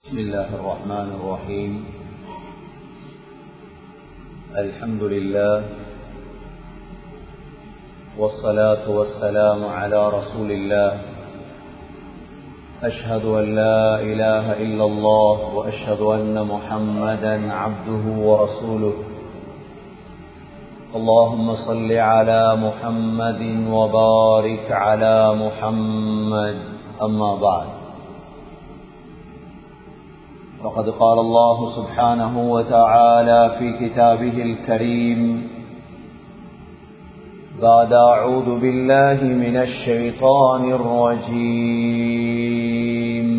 بسم الله الرحمن الرحيم الحمد لله والصلاة والسلام على رسول الله أشهد أن لا إله إلا الله وأشهد أن محمدا عبده ورسوله اللهم صل على محمد وبارك على محمد أما بعد فقد قال الله سبحانه وتعالى في كتابه الكريم بعد أعوذ بالله من الشيطان الرجيم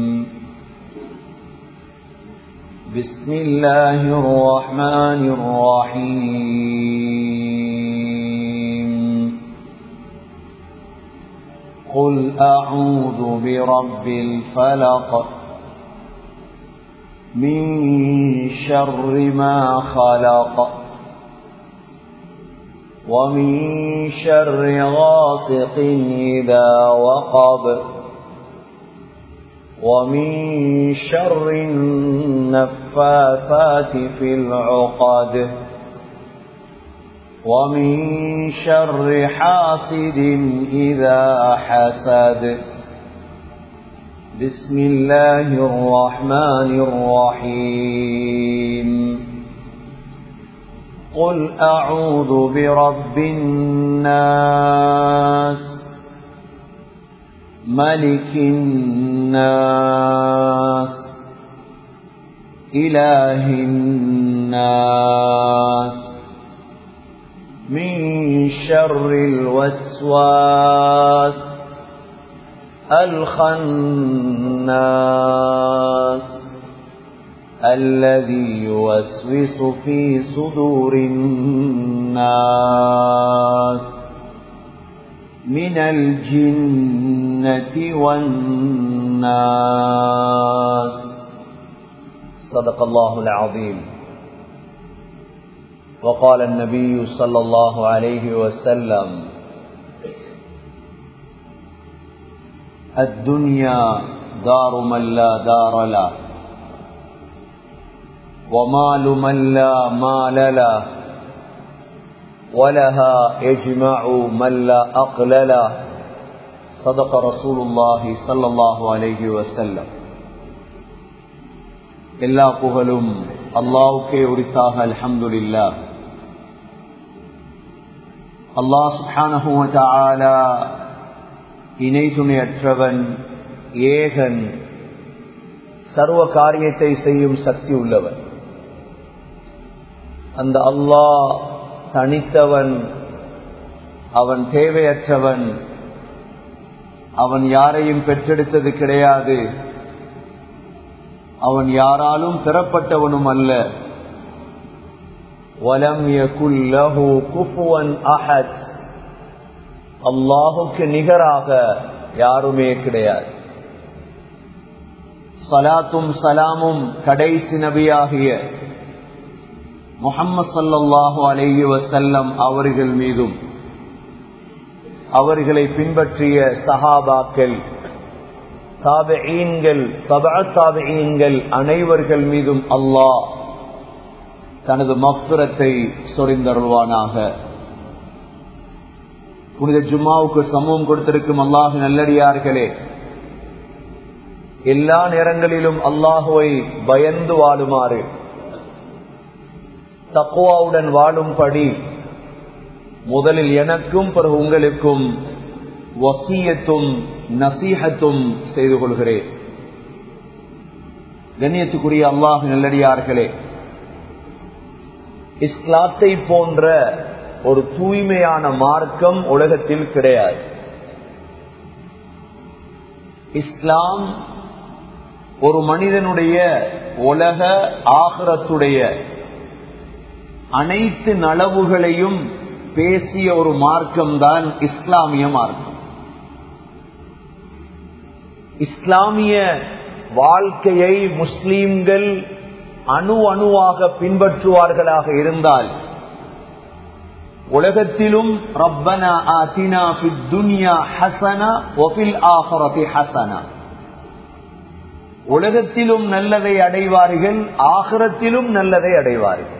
بسم الله الرحمن الرحيم قل أعوذ برب الفلق من شر ما خلق ومن شر غاسق إذا وقب ومن شر النفاثات في العقد ومن شر حاسد إذا حسد بسم الله الرحمن الرحيم قل أعوذ برب الناس ملك الناس إله الناس من شر الوسواس الخناس الذي يوسوس في صدور الناس من الجنة والناس صدق الله العظيم وقال النبي صلى الله عليه وسلم الدنيا دار من لا دار له ومال من لا مال له ولها يجمع من لا أقل له صدق رسول الله صلى الله عليه وسلم எல்லா புகழும் அல்லாவுக்கே உரித்தாக அல்ஹம்துலில்லா அல்லாஹ் சுப்ஹானஹு வ தஆலா இணை துணையற்றவன் ஏகன் சர்வ காரியத்தை செய்யும் சக்தி உள்ளவன் அந்த அல்லாஹ் தனித்தவன் அவன் தேவையற்றவன் அவன் யாரையும் பெற்றெடுத்தது கிடையாது அவன் யாராலும் பெறப்பட்டவனும் அல்ல வலம் யகுல்லஹு குஃபுவன் அஹத் அல்லாஹுக்கு நிகராக யாருமே கிடையாது சலாத்தும் சலாமும் கடைசி நபியாகிய முகம்மது சல்லாஹூ அலேஹி வசல்லம் அவர்கள் மீதும் அவர்களை பின்பற்றிய சஹாபாக்கள் தாபீன்கள் தபா தாபீன்கள் அனைவர்கள் மீதும் அல்லாஹ் தனது மஃபுரத்தை சொரிந்தருள்வானாக புனித ஜும்மாவுக்கு சமூகம் கொடுத்திருக்கும் அல்லாஹு நல்லடியார்களே எல்லா நேரங்களிலும் அல்லாஹுவை பயந்து வாழுமாறு தக்குவாவுடன் வாழும்படி முதலில் எனக்கும் பிறகு உங்களுக்கும் வசியத்தும் நசீகத்தும் செய்து கொள்கிறேன் கண்ணியத்துக்குரிய அல்லாஹு நல்லடியார்களே இஸ்லாத்தை போன்ற ஒரு தூய்மையான மார்க்கம் உலகத்தில் கிடையாது இஸ்லாம் ஒரு மனிதனுடைய உலக ஆகரத்துடைய அனைத்து நலவுகளையும் பேசிய ஒரு மார்க்கம் தான் இஸ்லாமிய மார்க்கம் இஸ்லாமிய வாழ்க்கையை முஸ்லீம்கள் அணு அணுவாக பின்பற்றுவார்களாக இருந்தால் உலகத்திலும் ரப்பனா ஆத்தினா ஃபித் துன்யா ஹசனா வஃபில் ஆஹிரதி ஹசனா உலகத்திலும் நல்லதை அடைவார்கள் ஆகரத்திலும் நல்லதை அடைவார்கள்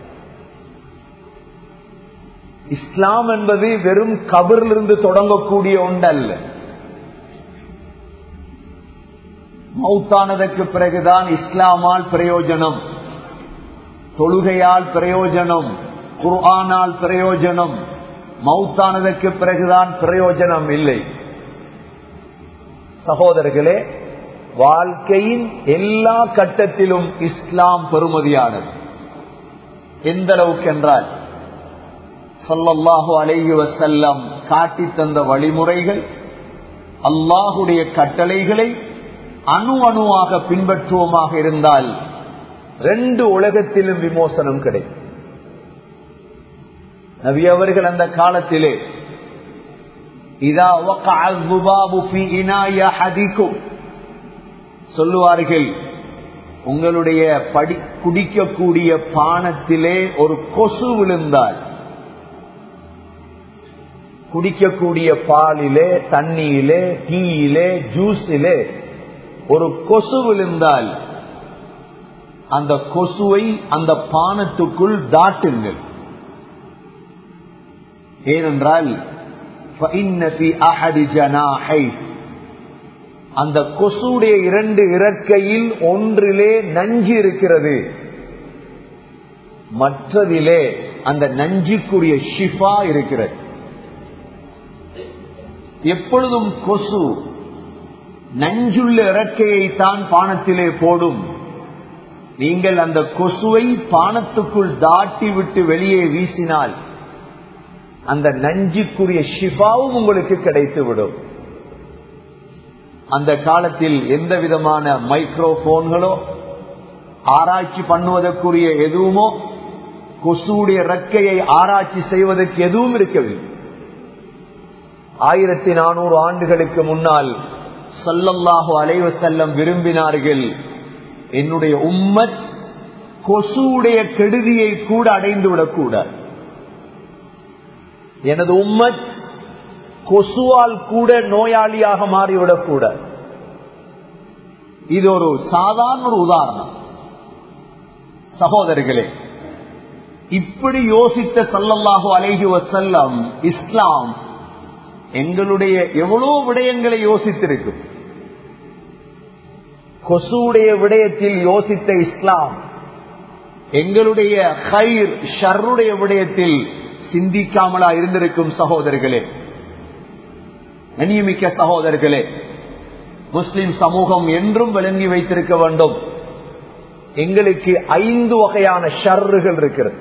இஸ்லாம் என்பது வெறும் கபரிலிருந்து தொடங்கக்கூடிய ஒன்றல்ல மௌத்தானதற்கு பிறகுதான் இஸ்லாமால் பிரயோஜனம் தொழுகையால் பிரயோஜனம் குர்ஆனால் பிரயோஜனம் மௌத்தானதற்கு பிறகுதான் பிரயோஜனம் இல்லை சகோதரர்களே வாழ்க்கையின் எல்லா கட்டத்திலும் இஸ்லாம் பெறுமதியானது எந்த அளவுக்கு என்றால் சொல்லல்லாஹு அலைஹி வசல்லம் காட்டி தந்த வழிமுறைகள் அல்லாஹுடைய கட்டளைகளை அணு அணுவாக பின்பற்றுவோமாக இருந்தால் ரெண்டு உலகத்திலும் விமோசனம் கிடைக்கும் நபி அவர்கள் அந்த காலத்திலே இதா சொல்லுவார்கள் உங்களுடைய படி குடிக்கக்கூடிய பானத்திலே ஒரு கொசு விழுந்தால் குடிக்கக்கூடிய பாலிலே தண்ணியிலே டீயிலே ஜூஸிலே ஒரு கொசு விழுந்தால் அந்த கொசுவை அந்த பானத்துக்குள் தாட்டுங்கள் ஏனென்றால் அந்த கொசுடைய இரண்டு இறக்கையில் ஒன்றிலே நஞ்சு இருக்கிறது மற்றதிலே அந்த நஞ்சுக்குரிய ஷிஃபா இருக்கிறது எப்பொழுதும் கொசு நஞ்சுள்ள இறக்கையை தான் பானத்திலே போடும் நீங்கள் அந்த கொசுவை பானத்துக்குள் தாட்டி விட்டு வெளியே வீசினால் அந்த நஞ்சுக்குரிய ஷிஃபாவும் உங்களுக்கு கிடைத்துவிடும் அந்த காலத்தில் எந்த விதமான மைக்ரோபோன்களோ ஆராய்ச்சி பண்ணுவதற்குரிய எதுவுமோ கொசுடைய ரெக்கையை ஆராய்ச்சி செய்வதற்கு எதுவும் இருக்கவில்லை ஆயிரத்தி நானூறு ஆண்டுகளுக்கு முன்னால் சொல்லல்லாஹு அலைவ செல்லம் விரும்பினார்கள் என்னுடைய உம்மத் கொசுடைய கெடுதியை கூட அடைந்து விடக்கூடாது எனது உம்மத் கொசுவால் கூட நோயாளியாக மாறிவிடக்கூடாது இது ஒரு சாதாரண ஒரு உதாரணம் சகோதரர்களே இப்படி யோசித்த சல்லல்லாஹு அலைஹி வசல்லம் இஸ்லாம் எங்களுடைய எவ்வளவு விடயங்களை யோசித்திருக்கும் கொசுடைய விடயத்தில் யோசித்த இஸ்லாம் எங்களுடைய ஹைர் ஷர்ருடைய விடயத்தில் சிந்திக்காமலா இருந்திருக்கும் சகோதரர்களே கண்ணியமிக்க சகோதரர்களே முஸ்லிம் சமூகம் என்றும் விளங்கி வைத்திருக்க வேண்டும் எங்களுக்கு ஐந்து வகையான ஷர்றுகள் இருக்கிறது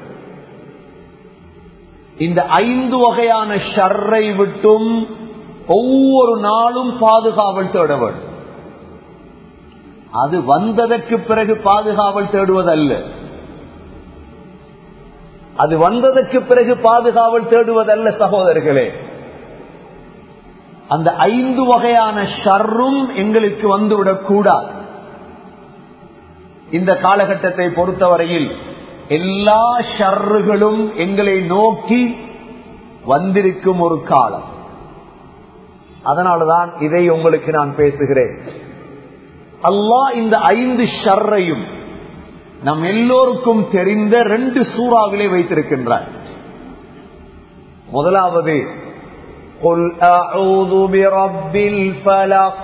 இந்த ஐந்து வகையான ஷர்ரை விட்டும் ஒவ்வொரு நாளும் பாதுகாவல் தேட வேண்டும் அது வந்ததற்கு பிறகு பாதுகாவல் தேடுவதல்ல அது வந்ததற்கு பிறகு பாதுகாவல் தேடுவதல்ல சகோதரர்களே அந்த ஐந்து வகையான ஷர்ரும் எங்களுக்கு வந்துவிடக் கூடாது இந்த காலகட்டத்தை பொறுத்தவரையில் எல்லா ஷர்றுகளும் எங்களை நோக்கி வந்திருக்கும் ஒரு காலம் அதனால்தான் இதை உங்களுக்கு நான் பேசுகிறேன் அல்லாஹ் இந்த ஐந்து ஷர்ரையும் நம் எல்லோருக்கும் தெரிந்த ரெண்டு சூறாவிலே வைத்திருக்கின்றார் முதலாவது قل أعوذ برب الفلق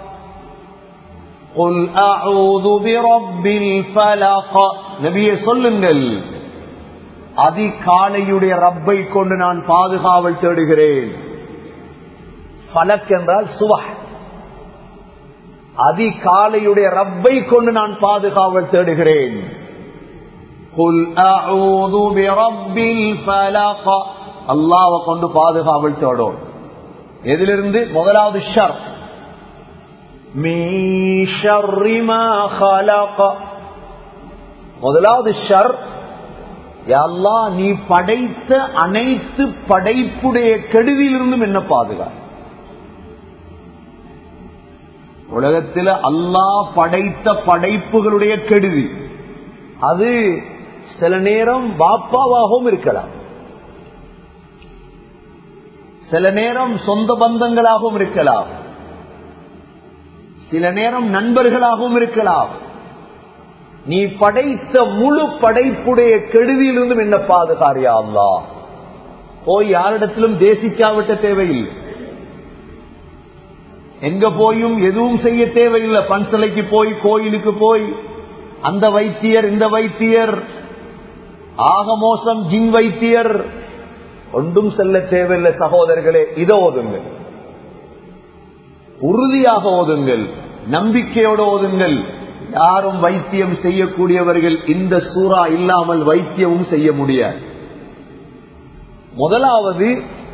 قل أعوذ برب الفلق நபியே சொல்லுங்கள் அதிகாலையுடைய ரப்பை கொண்டு நான் பாதுகாவல் தேடுகிறேன் பலக் என்றால் சுவஹ் அதிகாலையுடைய ரப்பை கொண்டு நான் பாதுகாவல் தேடுகிறேன் அல்லாவை கொண்டு பாதுகாவல் தேடும் எதிலிருந்து முதலாவது ஷர் முதலாவது ஷர் அல்லா நீ படைத்த அனைத்து படைப்புடைய கெடுதியிலிருந்தும் என்ன பாதுகா உலகத்தில் அல்லாஹ் படைத்த படைப்புகளுடைய கெடுதி அது சில நேரம் பாப்பாவாகவும் இருக்கலாம் சில நேரம் சொந்த பந்தங்களாகவும் இருக்கலாம் சில நேரம் நண்பர்களாகவும் இருக்கலாம் நீ படைத்த முழு படைப்புடைய கெடுதியிலிருந்தும் என்ன பாதுகாரியா அல்லா போய் யாரிடத்திலும் தேசிக்காவிட்ட தேவையில்லை எங்க போயும் எதுவும் செய்ய தேவையில்லை பன்சலைக்கு போய் கோயிலுக்கு போய் அந்த வைத்தியர் இந்த வைத்தியர் ஆக மோசம் ஜின் வைத்தியர் ஒன்றும் செல்ல தேவையில்லை சகோதரர்களே இதோ ஓதுங்கள் உறுதியாக ஓதுங்கள் நம்பிக்கையோடு ஓதுங்கள் யாரும் வைத்தியம் செய்யக்கூடியவர்கள் இந்த சூறா இல்லாமல் வைத்தியமும் செய்ய முடியாது முதலாவது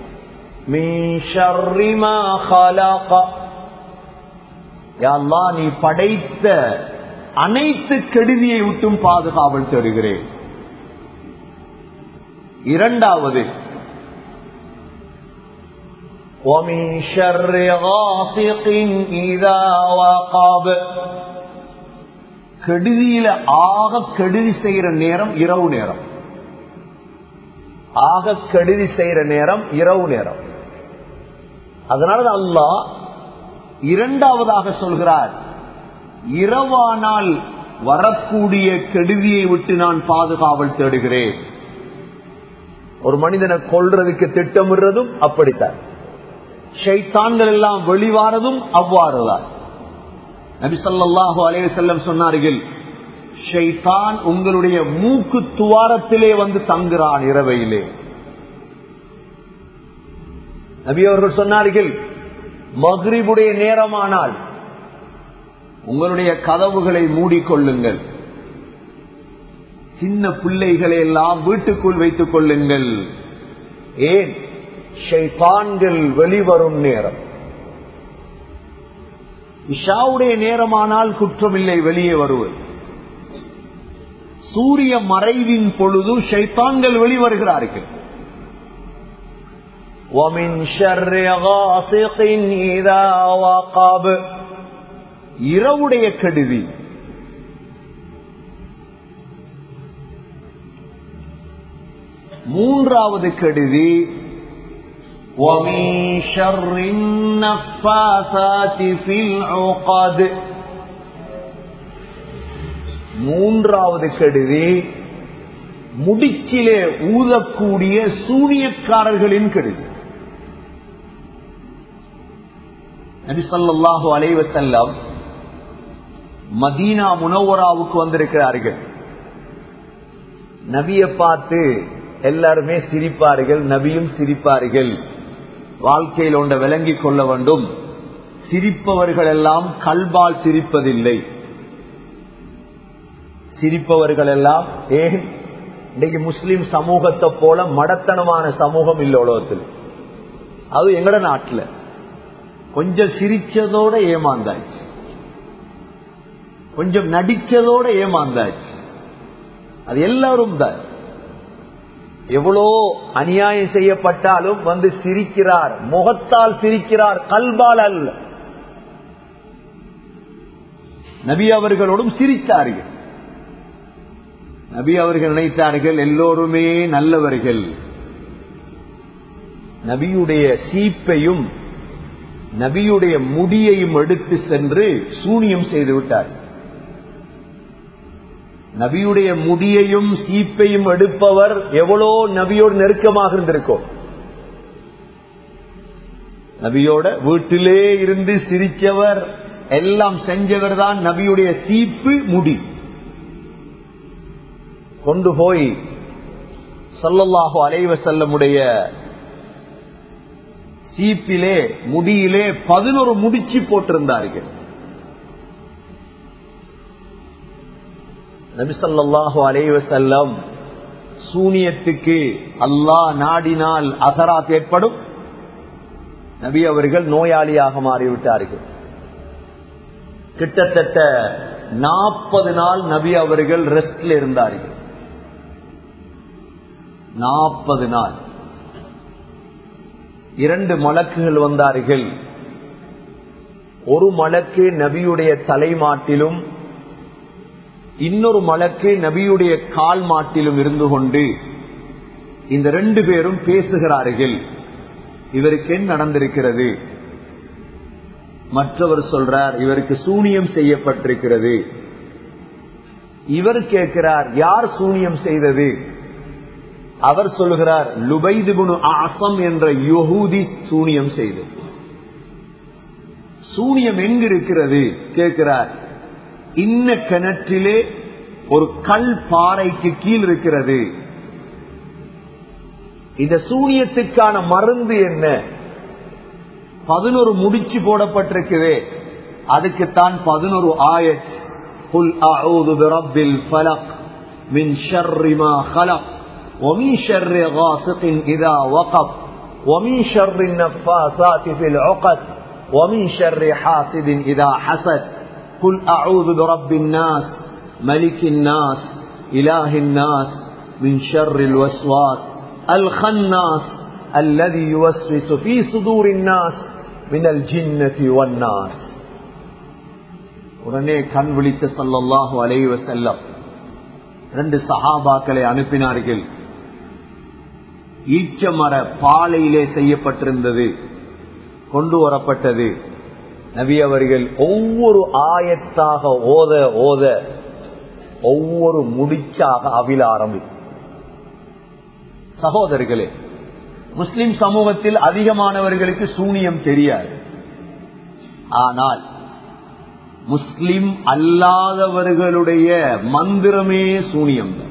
நீ படைத்த அனைத்து கெடுதியை விட்டும் பாதுகாவல் தருகிறேன் இரண்டாவது ومن شر غاسق إذا وقب கெடுதியில ஆக கெடுதி செய்யற நேரம் இரவு நேரம் ஆக கெடுதி செய்யற நேரம் இரவு நேரம் அதனால அல்லாஹ் இரண்டாவதாக சொல்கிறார் இரவானால் வரக்கூடிய கெடுதியை விட்டு நான் பாதுகாவல் தேடுகிறேன் ஒரு மனிதனை கொள்றதுக்கு திட்டமிடுறதும் அப்படித்தான் ஷைத்தான்கள் எல்லாம் வெளிவாரதும் அவ்வாறுதான் நபி சொல்லாஹு அலைய செல்லம் சொன்னார்கள் ஷைத்தான் உங்களுடைய மூக்கு துவாரத்திலே வந்து தங்குறான் இரவையிலே நபி அவர்கள் சொன்னார்கள் மக்ரிபுடைய நேரமானால் உங்களுடைய கதவுகளை மூடிக்கொள்ளுங்கள் சின்ன பிள்ளைகளை எல்லாம் வீட்டுக்குள் வைத்துக் கொள்ளுங்கள் ஏன் ஷைத்தான்கள் வெளிவரும் நேரம் இஷாவுடைய நேரமானால் குற்றமில்லை வெளியே வருவது சூரிய மறைவின் பொழுது ஷைத்தான்கள் வெளிவருகிறார்கள் وَمِن شَرِّ غَاسِقٍ إِذَا وَقَبَ இரவுடைய கெடுதி மூன்றாவது கெடுதி وَمِن شَرِّ النَّفَّاثَاتِ فِي الْعُقَدِ மூன்றாவது கெடுதி முடிக்கிலே ஊதக்கூடிய சூனியக்காரர்களின் கெடுதி நபிசல்லாஹு அலைவசல்லம் மதீனா முனவராவுக்கு வந்திருக்கிறார்கள் நபியை பார்த்து எல்லாருமே சிரிப்பார்கள் நபியும் சிரிப்பார்கள் வாழ்க்கையில் ஒன்றை விளங்கிக் கொள்ள வேண்டும் சிரிப்பவர்கள் எல்லாம் கல்பால் சிரிப்பதில்லை சிரிப்பவர்கள் எல்லாம் ஏன் இன்னைக்கு முஸ்லிம் சமூகத்தை போல மடத்தனமான சமூகம் இல்லை உலகத்தில் அது எங்கட நாட்டில் கொஞ்சம் சிரிச்சதோட ஏமாந்தாச்சு கொஞ்சம் நடிச்சதோட ஏமாந்தாச்சு அது எல்லாரும் தான் எவ்வளோ அநியாயம் செய்யப்பட்டாலும் வந்து சிரிக்கிறார் முகத்தால் சிரிக்கிறார் கல்பால் அல்ல நபி அவர்களோடும் சிரித்தார்கள் நபி அவர்கள் நினைத்தார்கள் எல்லோருமே நல்லவர்கள் நபியுடைய சீப்பையும் நபியுடைய முடியையும் எடுத்து சென்று சூனியம் செய்து விட்டார் நபியுடைய முடியையும் சீப்பையும் எடுப்பவர் எவ்வளோ நபியோடு நெருக்கமாக இருந்திருக்கும் நபியோட வீட்டிலே இருந்து சிரிச்சவர் எல்லாம் செஞ்சவர் தான் நபியுடைய சீப்பு முடி கொண்டு போய் சொல்லல்லாஹோ அலைவ செல்லமுடைய சீப்பிலே முடியிலே பதினொரு முடிச்சு போட்டிருந்தார்கள் நபிசல்லாஹு அலைவ செல்லம் சூனியத்துக்கு அல்லாஹ் நாடினால் அசராத் ஏற்படும் நபி அவர்கள் நோயாளியாக மாறிவிட்டார்கள் கிட்டத்தட்ட நாற்பது நாள் நபி அவர்கள் ரெஸ்ட்ல இருந்தார்கள் நாற்பது நாள் இரண்டு மலக்குகள் வந்தார்கள் ஒரு மலக்கு நபியுடைய தலைமாட்டிலும் இன்னொரு மலக்கு நபியுடைய கால் மாட்டிலும் இருந்து கொண்டு இந்த ரெண்டு பேரும் பேசுகிறார்கள் இவருக்கு என்ன நடந்திருக்கிறது மற்றவர் சொல்றார் இவருக்கு சூனியம் செய்யப்பட்டிருக்கிறது இவர் கேட்கிறார் யார் சூனியம் செய்தது அவர் சொல்லுகிறார் லுபைதுபுனு ஆசம் என்ற யகூதி சூனியம் செய்தது சூனியம் எங்கு இருக்கிறது கேட்கிறார் இன்ன கிணற்றிலே ஒரு கல் பாறைக்கு கீழ் இருக்கிறது இந்த சூனியத்துக்கான மருந்து என்ன பதினொரு முடிச்சு போடப்பட்டிருக்குது அதுக்குத்தான் பதினொரு ஆயத் قل أعوذ برب الفلق من شر ما خلق ومن شر غاسق إذا وقب ومن شر النفاثات في العقد ومن شر حاسد إذا حسد قل أعوذ برب الناس ملك الناس إله الناس من شر الوسواس الخناس الذي يوسوس في صدور الناس من الجنة والناس உடனே கண் விழித்த சல்லாஹு அலைவ செல்லம் ரெண்டு சஹாபாக்களை அனுப்பினார்கள் ஈச்சமர பாலையிலே செய்யப்பட்டிருந்தது கொண்டு வரப்பட்டது நபி அவர்கள் ஒவ்வொரு ஆயத்தாக ஓத ஓத ஒவ்வொரு முடிச்சாக அவிழ ஆரம்பி சகோதரர்களே முஸ்லிம் சமூகத்தில் அதிகமானவர்களுக்கு சூனியம் தெரியாது ஆனால் முஸ்லிம் அல்லாதவர்களுடைய மந்திரமே சூனியம் தான்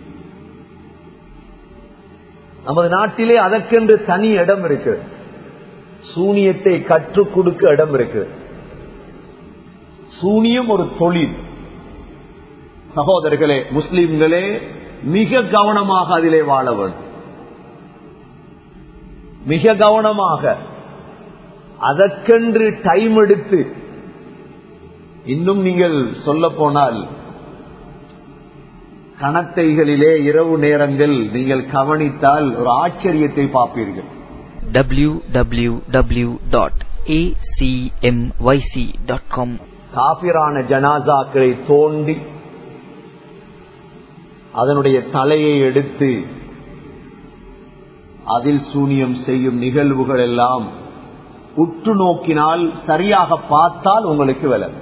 நமது நாட்டிலே அதற்கென்று தனி இடம் இருக்கு சூனியத்தை கற்றுக் கொடுக்க இடம் இருக்கு சூனியம் ஒரு தொழில் சகோதரர்களே முஸ்லிம்களே மிக கவனமாக அதிலே வாழ வேண்டும் மிக கவனமாக அதற்கென்று டைம் எடுத்து இன்னும் நீங்கள் சொல்ல போனால் கணத்தைகளிலே இரவு நேரங்கள் நீங்கள் கவனித்தால் ஒரு ஆச்சரியத்தை பார்ப்பீர்கள் www.acmyc.com காபிரான ஜனாசாக்களை தோண்டி அதனுடைய தலையை எடுத்து அதில் சூனியம் செய்யும் நிகழ்வுகள் எல்லாம் உற்று நோக்கினால் சரியாக பார்த்தால் உங்களுக்கு விலை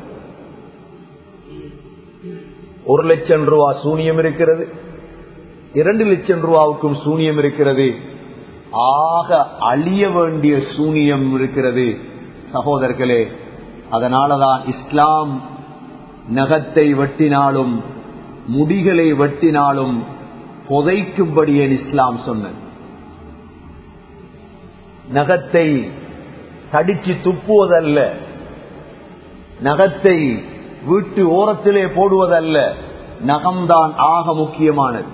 ஒரு லட்சம் ரூபா சூனியம் இருக்கிறது இரண்டு லட்சம் ரூபாவுக்கும் சூனியம் இருக்கிறது ஆக அழிய வேண்டிய சூனியம் இருக்கிறது சகோதரர்களே அதனாலதான் இஸ்லாம் நகத்தை வெட்டினாலும் முடிகளை வெட்டினாலும் புதைக்கும்படி என் இஸ்லாம் சொன்னது நகத்தை கடிச்சு துப்புவதல்ல நகத்தை வீட்டு ஓரத்திலே போடுவதல்ல நகம்தான் ஆக முக்கியமானது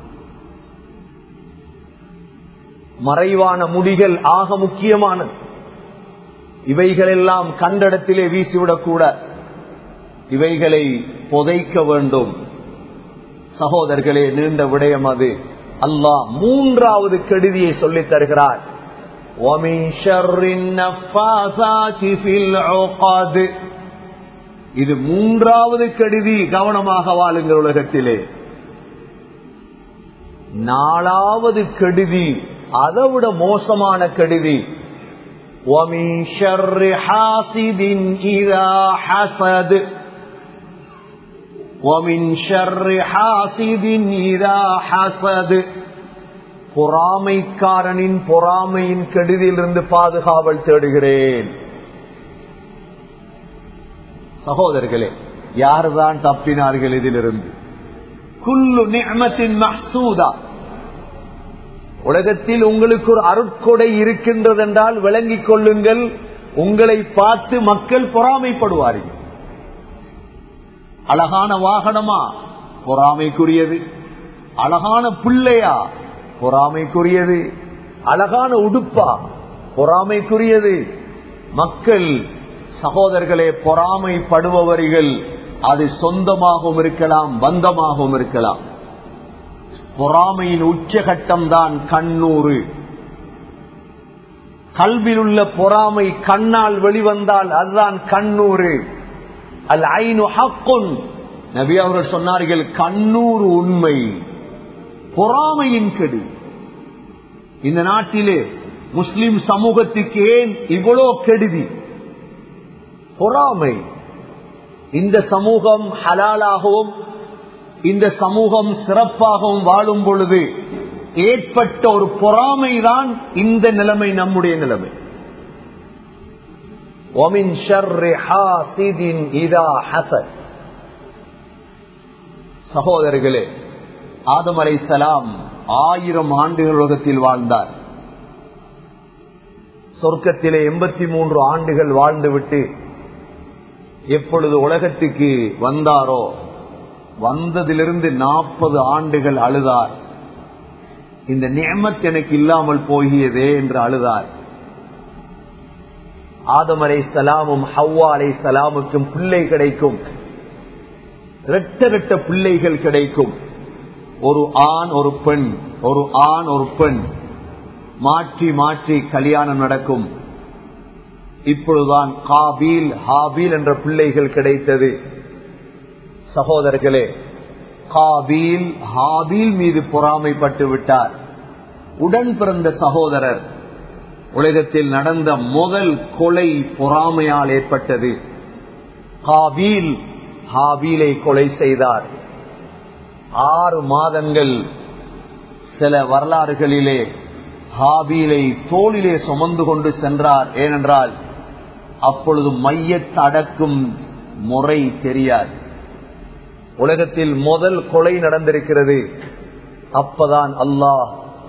மறைவான முடிகள் ஆக முக்கியமானது இவைகளெல்லாம் கண்டடத்திலே வீசிவிடக்கூட இவைகளை புதைக்க வேண்டும் சகோதரர்களே நீண்ட விடயம் அது அல்லாஹ் மூன்றாவது கெடுதியை சொல்லித் தருகிறார் وَمِن شَرِّ النَّفَّاثَاتِ فِي الْعُقَدِ இது மூன்றாவது கெடுதி கவனமாக வாழுங்கள் உலகத்திலே நாலாவது கெடுதி அதைவிட மோசமான கெடுதி وَمِن شَرِّ حَاسِدٍ إِذَا حَسَدَ وَمِن شَرِّ حَاسِدٍ إِذَا حَسَدَ பொறாமைக்காரனின் பொறாமையின் கெடுதியிலிருந்து பாதுகாவல் தேடுகிறேன் சகோதரர்களே யாருதான் தப்பினார்கள் இதிலிருந்து குல்லு நியமத்தின் மஹ்சூதா உலகத்தில் உங்களுக்கு ஒரு அருட்கொடை இருக்கின்றது என்றால் விளங்கிக் கொள்ளுங்கள் உங்களை பார்த்து மக்கள் பொறாமைப்படுவார்கள் அழகான வாகனமா பொறாமைக்குரியது அழகான பிள்ளையா பொறாமைக்குரியது அழகான உடுப்பா பொறாமைக்குரியது மக்கள் சகோதரர்களே பொறாமைப்படுபவர்கள் அது சொந்தமாகவும் இருக்கலாம் பந்தமாகவும் இருக்கலாம் பொறாமையின் உச்சகட்டம் தான் கண்ணூறு கல்வியில் உள்ள பொறாமை கண்ணால் வெளிவந்தால் அதுதான் கண்ணூறு அல் ஐநு ஹக்குன் நபி அவர்கள் சொன்னார்கள் கண்ணூறு உண்மை பொறாமையின் கெடு இந்த நாட்டிலே முஸ்லிம் சமூகத்துக்கு ஏன் இவ்வளோ கெடுதி பொறாமை இந்த சமூகம் ஹலாலாகவும் இந்த சமூகம் சிறப்பாகவும் வாழும் பொழுது ஏற்பட்ட ஒரு பொறாமைதான் இந்த நிலைமை நம்முடைய நிலைமை وَمِن شَرِّ حَاسِدٍ إِذَا حَسَدَ சகோதரர்களே ஆதம் அலைசலாம் ஆயிரம் ஆண்டுகள் உலகத்தில் வாழ்ந்தார் சொர்க்கத்திலே எண்பத்தி மூன்று ஆண்டுகள் வாழ்ந்துவிட்டு எப்பொழுது உலகத்துக்கு வந்தாரோ வந்ததிலிருந்து நாற்பது ஆண்டுகள் அழுதார் இந்த நியமத் எனக்கு இல்லாமல் போகியதே என்று அழுதார் ஆதம் அலை சலாமும் ஹவ்வா அலை சலாமுக்கும் பிள்ளை கிடைக்கும் ரெட்ட ரெட்ட பிள்ளைகள் கிடைக்கும் ஒரு ஆண் ஒரு பெண் ஒரு ஆண் ஒரு பெண் மாற்றி மாற்றி கல்யாணம் நடக்கும் இப்பொழுதுதான் காபீல் ஹாபீல் என்ற பிள்ளைகள் கிடைத்தது சகோதரர்களே காபீல் ஹாபீல் மீது பொறாமைப்பட்டு விட்டார் உடன் பிறந்த சகோதரர் உலகத்தில் நடந்த முதல் கொலை பொறாமையால் ஏற்பட்டது காபீல் ஹாபீலை கொலை செய்தார் ஆறு மாதங்கள் சில வரலாறுகளிலே ஹாபீலை தோளிலே சுமந்து கொண்டு சென்றார் ஏனென்றால் அப்பொழுது மையத் அடக்கும் முறை தெரியாது உலகத்தில் முதல் கொலை நடந்திருக்கிறது அப்பதான் அல்லாஹ்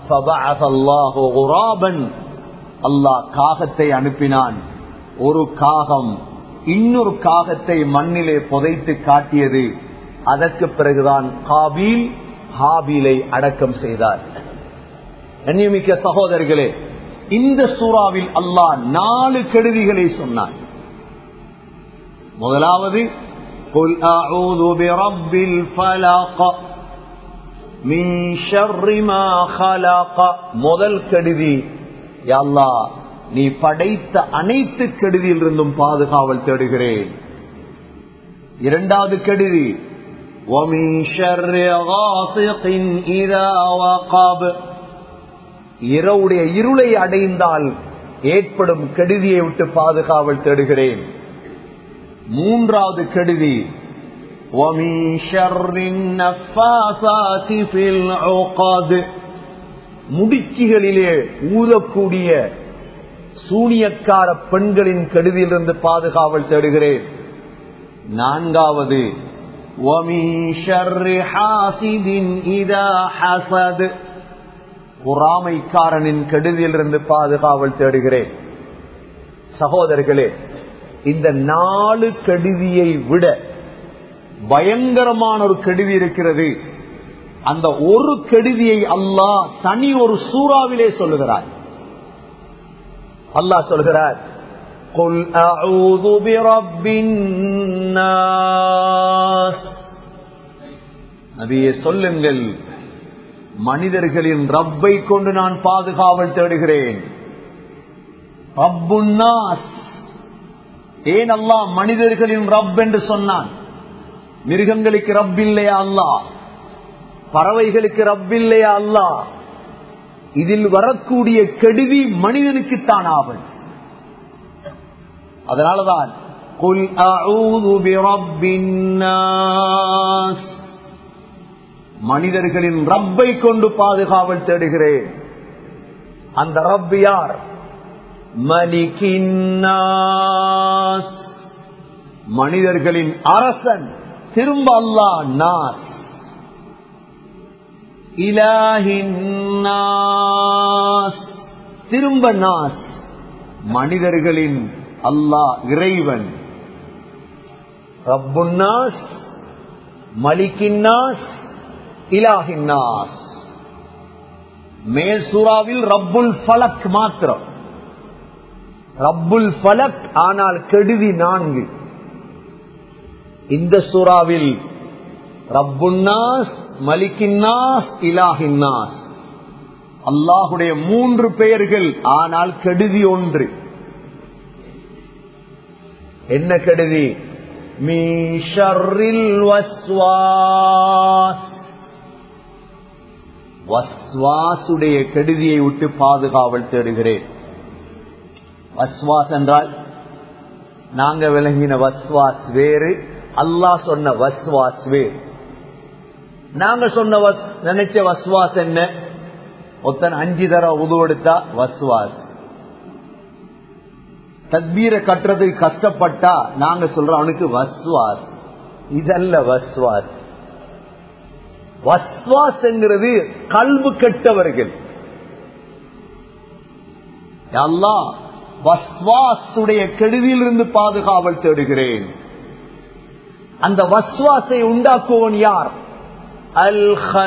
அல்லாஹ் காகத்தை அனுப்பினான் ஒரு காகம் இன்னொரு காகத்தை மண்ணிலே புதைத்து காட்டியது அதற்கு பிறகுதான் காபீல் ஹாபீலை அடக்கம் செய்தார் கண்ணியமிக்க சகோதரர்களே இந்த சூறாவில் அல்லாஹ் நாலு கெடுதிகளை சொன்னார் முதலாவது قل أعوذ برب الفلق من شر ما خلق முதல் கெடுதி யல்லா நீ படைத்த அனைத்து கெடுதியில் இருந்தும் பாதுகாவல் தேடுகிறேன் இரண்டாவது கெடுதி ومن شر غاسق إذا وقب இரவுடைய இருளை அடைந்தால் ஏற்படும் கெடுதியை விட்டு பாதுகாவல் தேடுகிறேன் மூன்றாவது கெடுதி முடிச்சிகளிலே ஊதக்கூடிய சூனியக்கார பெண்களின் கெடுதியிலிருந்து பாதுகாவல் தேடுகிறேன் நான்காவது பொறாமைக்காரனின் கெடுதியிலிருந்து பாதுகாவல் தேடுகிறேன் சகோதரர்களே இந்த நாலு கெடுதியை விட பயங்கரமான ஒரு கெடுதி இருக்கிறது அந்த ஒரு கெடுதியை அல்லாஹ் தனி ஒரு சூறாவிலே சொல்லுகிறார் அல்லாஹ் சொல்கிறார் قل أعوذ برب الناس நபியே சொல்லுங்கள் மனிதர்களின் ரப்பை கொண்டு நான் பாதுகாவல் தேடுகிறேன் ரப்புன்னாஸ் ஏன் அல்லாஹ் மனிதர்களின் ரப் என்று சொன்னான் மிருகங்களுக்கு ரப் இல்லையா அல்லா பறவைகளுக்கு ரப் இல்லையா அல்லா இதில் வரக்கூடிய கெடுதி மனிதனுக்குத்தான் ஆவல் அதனாலதான் குல் அஊது பிரப்பின்னாஸ் மனிதர்களின் ரப்பை கொண்டு பாதுகாவல் தேடுகிறேன் அந்த ரப் யார் மலிகின்னாஸ் மனிதர்களின் அரசன் திரும்ப அல்லா நாஸ் இலாஹின்னாஸ் திரும்ப நாஸ் மனிதர்களின் அல்லாஹ் இறைவன் ரப்புன்னாஸ் மலிக்கின்னாஸ் இலாஹின்னாஸ் மேல் சூறாவில் ரப்புல் ஃபலக் மாத்திரம் ரப்புல் ஃபலக் ஆனால் கெடுதி நான்கு இந்த சூறாவில் ரப்புன்னாஸ் மலிக்கின்னாஸ் இலாஹின்னாஸ் அல்லாஹுடைய மூன்று பெயர்கள் ஆனால் கெடுதி ஒன்று என்ன கெடுதி மீஷரில் வஸ்வாஸ் வஸ்வாசுடைய கெடுதியை விட்டு பாதுகாவல் தேடுகிறேன் வஸ்வாஸ் என்றால் நாங்க விளங்கின வஸ்வாஸ் வேறு அல்லாஹ் சொன்ன வஸ்வாஸ் வேறு நாங்க சொன்ன வஸ்- நினைச்ச வஸ்வாஸ் என்ன ஒருத்தன் அஞ்சு தர உதுவெடுத்தா வஸ்வாஸ் தக்பீரை கட்டுறதுக்கு கஷ்டப்பட்டா நாங்க சொல்றோம் அவனுக்கு வஸ்வாஸ் இதல்ல வஸ்வாஸ் வஸ்வாஸ் என்கிறது கல்வு கெட்டவர்கள் யா அல்லாஹ் வஸ்வாசுடைய கெடுதியிலிருந்து பாதுகாவல் தேடுகிறேன் அந்த வஸ்வாசை உண்டாக்குவன் யார் அல்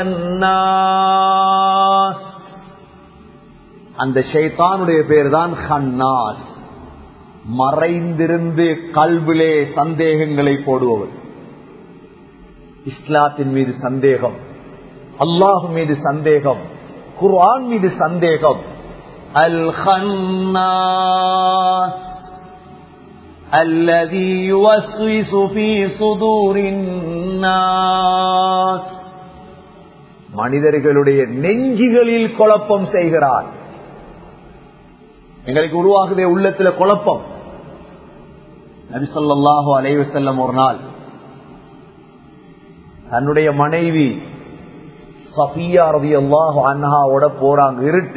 ஹன்னாஸ் அந்த ஷைத்தானுடைய பேர் தான் ஹன்னாஸ் மறைந்திருந்து கல்விலே சந்தேகங்களை போடுபவர் இஸ்லாத்தின் மீது சந்தேகம் அல்லாஹ் மீது சந்தேகம் குர்ஆன் மீது சந்தேகம் அல் خناس الذي يوسوس في صدور الناس மனிதர்களுடைய நெஞ்சுகளில் குழப்பம் செய்கிறார் எங்களுக்கு உருவாகுதே உள்ளத்துல குழப்பம் நபி ஸல்லல்லாஹு அலைஹி வஸல்லம் ஒரு நாள் தன்னுடைய மனைவி சஃபியா ரலியல்லாஹு அன்ஹாவோட போறாங்க இருட்டு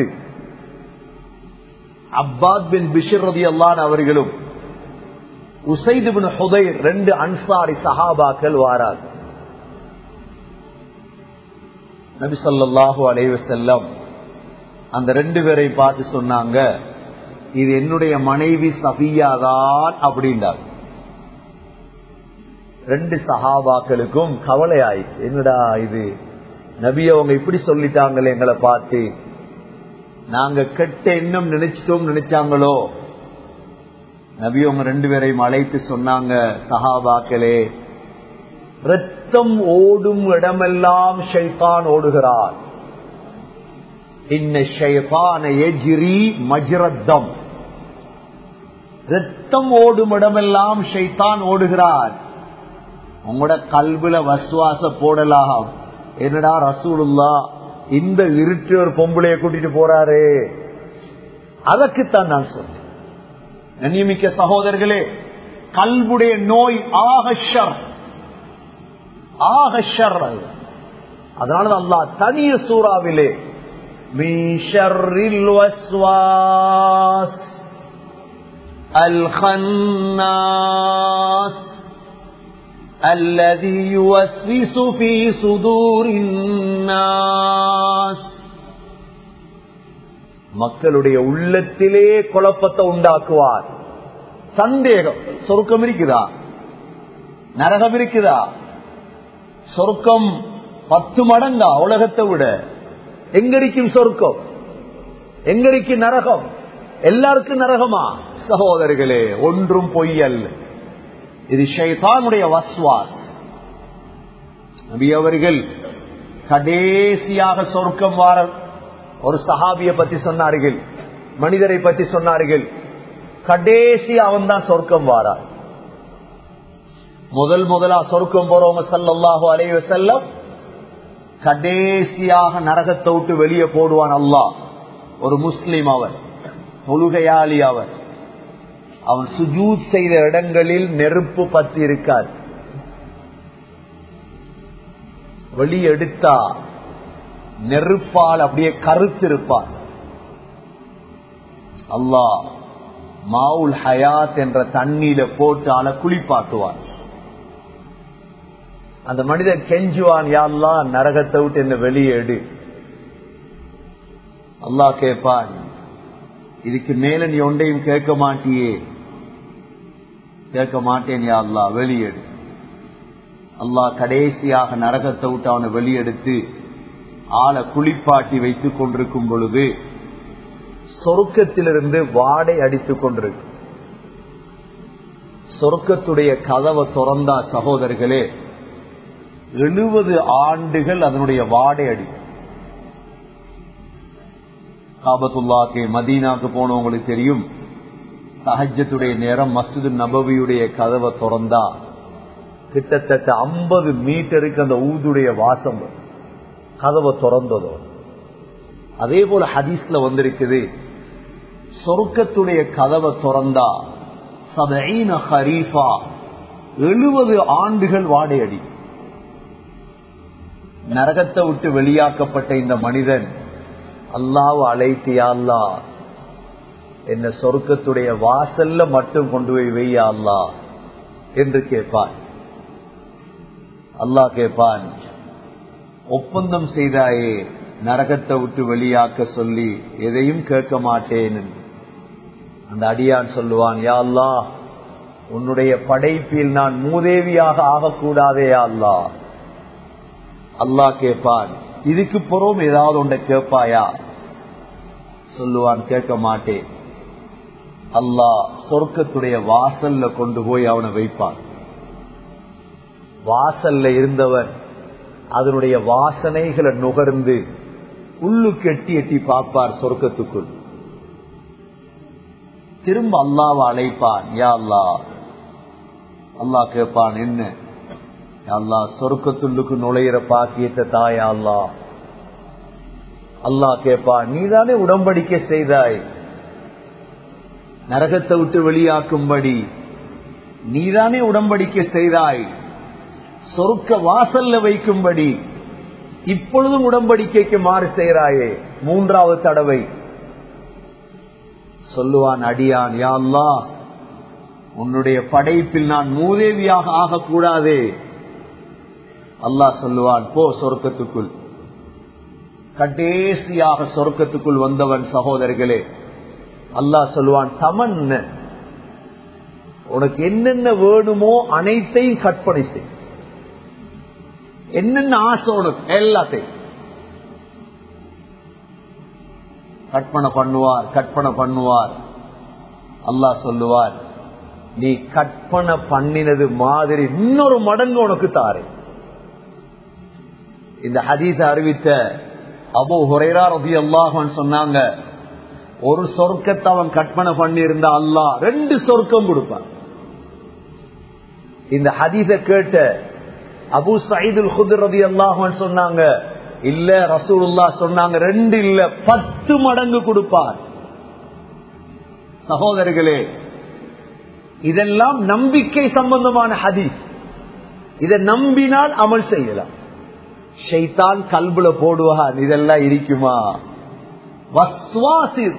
அப்பாத் பின் பிஷர் ரலியல்லாஹு அவர்களும் உசைது பின் ஹுதைர் ரெண்டு அன்சாரி சஹாபாக்கள் வாராங்க நபி ஸல்லல்லாஹு அலைஹி வஸல்லம் அந்த ரெண்டு பேரை பார்த்து சொன்னாங்க இது என்னுடைய மனைவி சபியா தான் அப்படின்றார் ரெண்டு சஹாபாக்களுக்கும் கவலை ஆயிடுச்சு என்னடா இது நபி அவங்க இப்படி சொல்லிட்டாங்களே எங்களை பார்த்து நாங்க கெட்ட எண்ணம் நினைச்சிட்டோம் நினைச்சாங்களோ நபி அவங்க ரெண்டு பேரையும் அழைத்து சொன்னாங்க சஹாபாக்களே ரத்தம் ஓடும் இடமெல்லாம் ஷைத்தான் ஓடுகிறார் இன்ன ஷைத்தான எஜிரி மஜ்ரத்தம் ரத்தம் ஓடும் இடமெல்லாம் ஷைத்தான் ஓடுகிறார் உங்களோட கல்வில வசுவாச போடலாம் என்னடா ரசூலுல்லா இந்த இருட்டு ஒரு பொம்பளைய கூட்டிட்டு போறாரு அதற்குத்தான் நான் சொன்னேன் கண்ணியமிக்க சகோதரர்களே கல்வுடைய நோய் ஆகஷர் ஆகஷர் அது அதனால அல்லாஹ் தனிய சூறாவிலே من شر الوسواس الخناس الذي يوسوس في صدور الناس மக்களுடைய உள்ளத்திலே குழப்பத்தை உண்டாக்குவார் சந்தேகம் சொருக்கம் இருக்குதா நரகம் இருக்குதா சொர்க்கம் பத்து மடங்கா உலகத்தை விட எங்கடிக்கும் சொர்க்கம் எங்கடிக்கு நரகம் எல்லாருக்கும் நரகமா சகோதரர்களே ஒன்றும் பொய் அல்ல இது ஷைதானுடைய வஸ்வாஸ் நபி அவர்கள் கடைசியாக சொர்க்கம் வார ஒரு சஹாபிய பத்தி சொன்னார்கள் மனிதரை பத்தி சொன்னார்கள் கடைசி அவன் தான் சொர்க்கம் வாரார் முதல் முதலா சொர்க்கம் போறவங்க சல்லல்லாஹு அலைவ செல்லம் கடைசியாக நரகத்தை விட்டு வெளியே போடுவான் அல்லாஹ் ஒரு முஸ்லிம் அவன் தொழுகையாளி அவன் அவன் சுஜூத் செய்த இடங்களில் நெருப்பு பத்தி இருக்காது வெளியெடுத்தா நெருப்பால் அப்படியே கருத்திருப்பான் அல்லாஹ் மாவுல் ஹயாத் என்ற தண்ணீர போட்டு ஆள குளிப்பாட்டுவான் அந்த மனிதன் கெஞ்சுவான் யாரெல்லாம் நரகத்தை விட்டு என்ன வெளியேடு அல்லாஹ் கேட்பான் இதுக்கு மேல நீ ஒன்றையும் கேட்க மாட்டியே கேட்க மாட்டேன் யா அல்லா வெளியேடு அல்லாஹ் கடைசியாக நரகத்தை விட்டு அவனை வெளியெடுத்து ஆளை குளிப்பாட்டி வைத்துக் கொண்டிருக்கும் பொழுது சொருக்கத்திலிருந்து வாடை அடித்துக் கொண்டிருக்கு சொருக்கத்துடைய கதவை திறந்தா சகோதரர்களே எழுபது ஆண்டுகள் அதனுடைய வாடை அடி காபத்துல்லாக்கு மதீனாக்கு போனவங்களுக்கு தெரியும் சஹஜத்துடைய நேரம் மஸ்ஜிது நபவியுடைய கதவை திறந்தா கிட்டத்தட்ட ஐம்பது மீட்டருக்கு அந்த ஊதுடைய வாசம் கதவை திறந்ததோ அதே போல ஹதீஸ்ல வந்திருக்குது சொர்க்கத்துடைய கதவை திறந்தா சபீன ஹரீஃபா எழுபது ஆண்டுகள் வாடையடி நரகத்தை விட்டு வெளியாக்கப்பட்ட இந்த மனிதன் அல்லாஹ் அழைத்தியா அல்லா என்ன சொர்க்கத்துடைய வாசல்ல மட்டும் கொண்டு போய் வெய்யா அல்லா என்று கேட்பான் அல்லாஹ் கேட்பான் ஒப்பந்தம் செய்தாயே நரகத்தை விட்டு வெளியாக்க சொல்லி எதையும் கேட்க மாட்டேன் அந்த அடியான் சொல்லுவான் யா அல்லா உன்னுடைய படைப்பில் நான் மூதேவியாக ஆகக்கூடாதே அல்லா அல்லாஹ் கேட்பான் இதுக்கு புறம் ஏதாவது ஒன்றை கேட்பாயா சொல்லுவான் கேட்க மாட்டேன் அல்லாஹ் சொர்க்கத்துடைய வாசல்ல கொண்டு போய் அவனை வைப்பான் வாசல்ல இருந்தவன் அதனுடைய வாசனைகளை நுகர்ந்து உள்ளுக்கு எட்டி எட்டி பார்ப்பார் சொர்க்கத்துக்குள் திரும்ப அல்லாவை அழைப்பான் யா அல்லா அல்லா கேட்பான் என்ன அல்லா சொர்க்கத்துள்ளுக்கு நுழையிற பாக்கியத்தை தாயா அல்லா அல்லா கேட்பான் நீதானே உடம்படிக்கை செய்தாய் நரகத்தை விட்டு வெளியாக்கும்படி நீதானே உடம்படிக்கை செய்தாய் சொருக்க வாசல்ல வைக்கும்படி இப்பொழுதும் உடம்படிக்கைக்கு மாறு செய்கிறாயே மூன்றாவது தடவை சொல்லுவான் அடியான் யா அல்லா உன்னுடைய படைப்பில் நான் மூதேவியாக ஆகக்கூடாதே அல்லாஹ் சொல்லுவான் போ சொர்க்கத்துக்குள் கடைசியாக சொர்க்கத்துக்குள் வந்தவன் சகோதரர்களே அல்லாஹ் சொல்லுவான் தமன் உனக்கு என்னென்ன வேணுமோ அனைத்தையும் கற்பனை செய் என்னென்ன ஆசை உனக்கு எல்லாத்தையும் கற்பனை பண்ணுவார் கற்பனை பண்ணுவார் அல்லாஹ் சொல்லுவார் நீ கற்பனை பண்ணினது மாதிரி இன்னொரு மடங்கு உனக்கு தாரு இந்த ஹதீஸ அறிவித்த அபு ஹுரைரா ரபி அல்லாஹன் சொன்னாங்க ஒரு சொர்க்கத்தை அவன் கற்பனை பண்ணி இருந்தா அல்லாஹ் ரெண்டு சொர்க்கம் கொடுப்பான் இந்த ஹதீஸ கேட்ட அபு சயீதுல் குதிர் ரபி அல்லாஹன் சொன்னாங்க இல்ல ரசூலுல்லா சொன்னாங்க ரெண்டு இல்ல பத்து மடங்கு கொடுப்பார் சகோதரர்களே இதெல்லாம் நம்பிக்கை சம்பந்தமான ஹதீஸ் இதை நம்பினால் அமல் செய்யலாம் ஷைத்தான் கல்புல போடுவான் இதெல்லாம் இருக்குமா வஸ்வாஸ்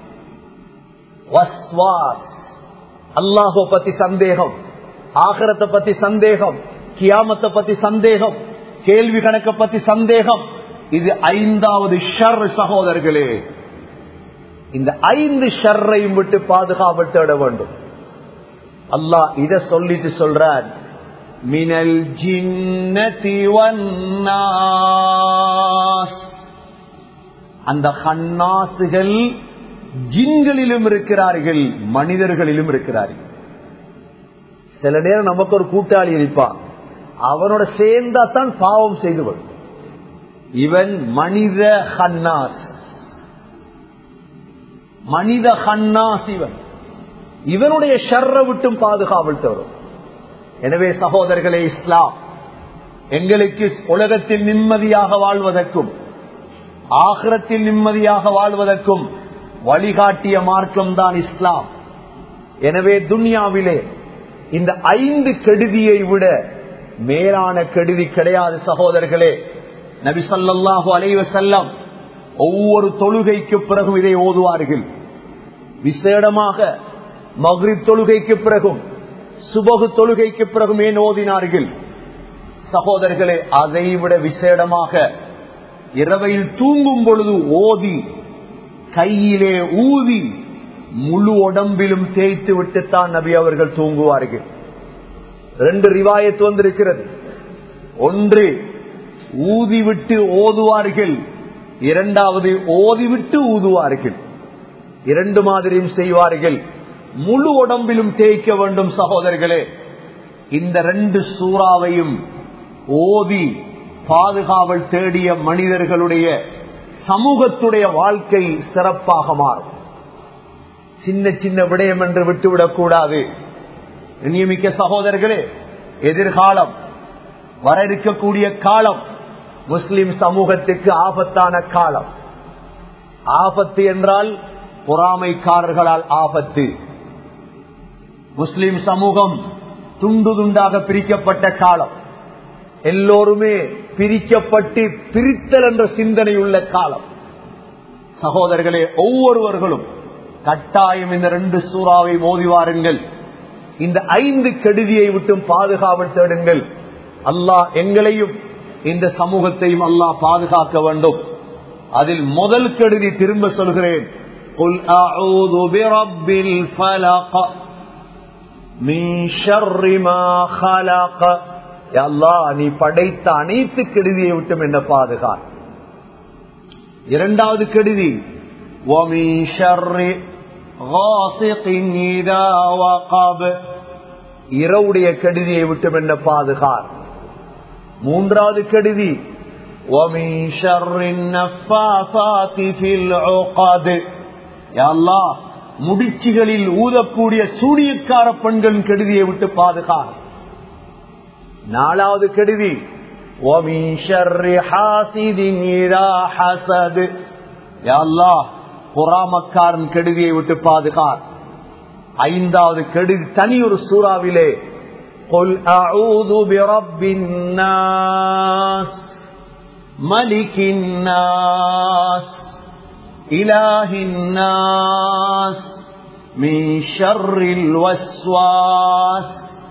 வஸ்வாஸ் அல்லாஹோ பத்தி சந்தேகம் ஆகரத்தை பத்தி சந்தேகம் கியாமத்தை பத்தி சந்தேகம் கேள்வி கணக்க பத்தி சந்தேகம் இது ஐந்தாவது ஷர் சகோதரர்களே இந்த ஐந்து ஷர்ரையும் விட்டு பாதுகாப்பு தேட வேண்டும் அல்லாஹ் இத சொல்லிட்டு சொல்றான் மினல் ஜின்னதி அந்த ஹன்னாசுகள் ஜின்களிலும் இருக்கிறார்கள் மனிதர்களிலும் இருக்கிறார்கள் சில நேரம் நமக்கு ஒரு கூட்டாளி இருப்பான் அவனோட சேர்ந்தா தான் பாவம் செய்து கொள்ளும் இவன் மனித ஹன்னாஸ் மனித ஹன்னாஸ் இவன் இவனுடைய ஷர்ர விட்டும் பாதுகாவல் தரும் எனவே சகோதரர்களே இஸ்லாம் எங்களுக்கு உலகத்தில் நிம்மதியாக வாழ்வதற்கும் ஆகிரத்தில் நிம்மதியாக வாழ்வதற்கும் வழிகாட்டிய மார்க்கம் தான் இஸ்லாம் எனவே துன்யாவிலே இந்த ஐந்து கெடுதியை விட மேலான கெடுதி கிடையாது சகோதரர்களே நபி சொல்லாஹு அலைவ செல்லம் ஒவ்வொரு தொழுகைக்கு பிறகும் இதை ஓதுவார்கள் விசேடமாக மக்ரிப் தொழுகைக்கு பிறகும் சுபகு தொழுகைக்கு பிறகும் ஏன் ஓதினார்கள் சகோதரர்களே அதை விட விசேடமாக இரவையில் தூங்கும் பொழுது ஓதி கையிலே ஊதி முழு உடம்பிலும் தேய்த்து விட்டுத்தான் நபி அவர்கள் தூங்குவார்கள் ரெண்டு ரிவாயத்து வந்திருக்கிறது ஒன்று ஊதிவிட்டு ஓதுவார்கள் இரண்டாவது ஓதிவிட்டு ஊதுவார்கள் இரண்டு மாதிரியும் செய்வார்கள் முழு உடம்பிலும் தேய்க்க வேண்டும் சகோதரர்களே இந்த ரெண்டு சூறாவையும் ஓதி பாதுகாவல் தேடிய மனிதர்களுடைய சமூகத்துடைய வாழ்க்கை சிறப்பாக மாறும் சின்ன சின்ன விடயம் என்று விட்டுவிடக் கூடாது நியமிக்க சகோதரர்களே எதிர்காலம் வர இருக்கக்கூடிய காலம் முஸ்லிம் சமூகத்துக்கு ஆபத்தான காலம் ஆபத்து என்றால் பொறாமைக்காரர்களால் ஆபத்து முஸ்லிம் சமூகம் துண்டு துண்டாக பிரிக்கப்பட்ட காலம் எல்லோருமே பிரிக்கப்பட்டு பிரித்தல் என்ற சிந்தனை உள்ள காலம் சகோதரர்களே ஒவ்வொருவர்களும் கட்டாயம் இந்த ரெண்டு சூறாவை மோதி வாருங்கள் இந்த ஐந்து கெடுதியை விட்டும் பாதுகாவல் தேடுங்கள் அல்லாஹ் எங்களையும் இந்த சமூகத்தையும் அல்லாஹ் பாதுகாக்க வேண்டும் அதில் முதல் கெடுதி திரும்ப சொல்கிறேன் قل أعوذ برب الفلق من شر ما خلق யா அல்லாஹ் நீ படைத்த அனைத்து கெடுதியை விட்டும் என்ன பாதுகார் இரண்டாவது கெடுதி وَمِن شَرِّ غَاسِقٍ إِذَا وَقَبَ இரவுடைய கெடுதியை விட்டும் என்ன பாதுகார் மூன்றாவது கெடுதி وَمِن شَرِّ النَّفَّاثَاتِ فِي الْعُقَدِ யா அல்லாஹ் முடிச்சுகளில் ஊதக்கூடிய சூனியக்கார பெண்களின் கெடுதியை விட்டு பாதுகார் நாலாவது கெடுதி وَمِن شَرِّ حَاسِدٍ إِذَا حَسَدَ யா அல்லாஹ் பொறாமக்காரன் கெடுதியை விட்டு பாதுகார் ஐந்தாவது கெடுதி தனி ஒரு சூறாவிலே قل أعوذ برب الناس ملك الناس إله الناس من شر الوسواس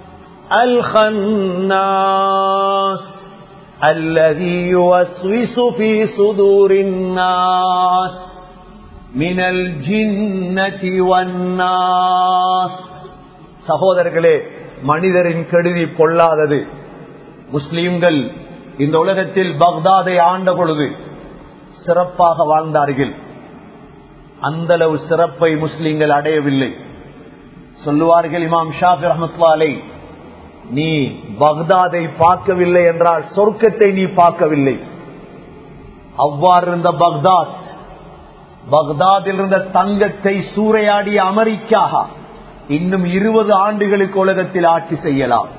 الخناس الذي يوسوس في صدور الناس من الجنة والناس சகோதரர்களே மனிதரின் கெடுதி பொல்லாதது முஸ்லிம்கள் இந்த உலகத்தில் பக்தாதை ஆண்ட பொழுது சிறப்பாக வாழ்ந்தார்கள் அந்த அளவு சிறப்பை முஸ்லிம்கள் அடையவில்லை சொல்லுவார்கள் இமாம் ஷாஃபி ரஹமத்லாலை நீ பக்தாதை பார்க்கவில்லை என்றால் சொர்க்கத்தை நீ பார்க்கவில்லை அவ்வாறு இருந்த பக்தாத் பக்தாதில் இருந்த தங்கத்தை சூறையாடிய அமெரிக்கா இன்னும் இருபது ஆண்டுகளுக்கு உலகத்தில் ஆட்சி செய்யலாம்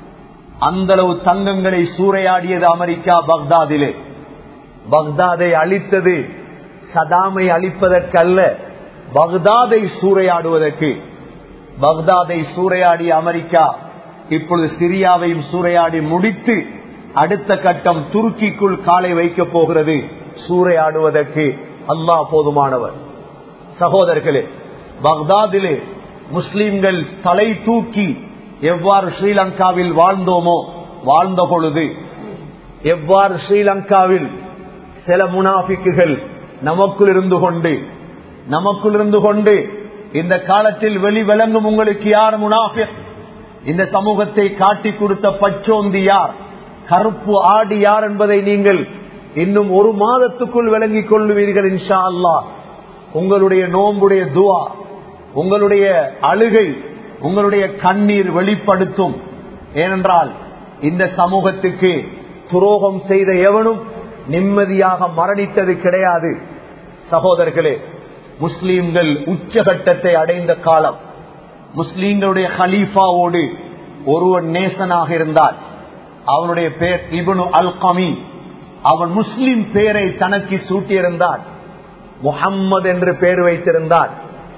அந்த அளவு தங்கங்களை சூறையாடியது அமெரிக்கா பக்தாதிலே பக்தாதை அழித்தது சதாமை அழிப்பதற்கல்ல பக்தாதை சூறையாடுவதற்கு பக்தாதை சூறையாடிய அமெரிக்கா இப்பொழுது சிரியாவையும் சூறையாடி முடித்து அடுத்த கட்டம் துருக்கிக்குள் காலை வைக்கப் போகிறது சூறையாடுவதற்கு அல்லாஹ் போதுமானவர் சகோதரர்களே பக்தாதிலே முஸ்லிம்கள் தலை தூக்கி எவ்வாறு ஸ்ரீலங்காவில் வாழ்ந்தோமோ வாழ்ந்த பொழுது எவ்வாறு ஸ்ரீலங்காவில் சில முனாபிக்குகள் நமக்குள் இருந்து கொண்டு நமக்குள் இருந்து கொண்டு இந்த காலத்தில் வெளி விளங்கும் உங்களுக்கு யார் முனாஃபிக் இந்த சமூகத்தை காட்டி கொடுத்த பச்சோந்தி யார் கருப்பு ஆடி யார் என்பதை நீங்கள் இன்னும் ஒரு மாதத்துக்குள் விளங்கிக் கொள்ளுவீர்கள் இன்ஷா அல்லா உங்களுடைய நோம்புடைய துவா உங்களுடைய அழுகை உங்களுடைய கண்ணீர் வெளிப்படுத்தும் ஏனென்றால் இந்த சமூகத்துக்கு துரோகம் செய்த எவனும் நிம்மதியாக மரணித்தது கிடையாது சகோதரர்களே முஸ்லீம்கள் உச்சகட்டத்தை அடைந்த காலம் முஸ்லீம்களுடைய ஹலீஃபாவோடு ஒருவன் நேசனாக இருந்தால் அவனுடைய பெயர் இபனு அல் கமி அவன் முஸ்லிம் பெயரை தனக்கு சூட்டியிருந்தான் முகம்மது என்று பெயர் வைத்திருந்தான்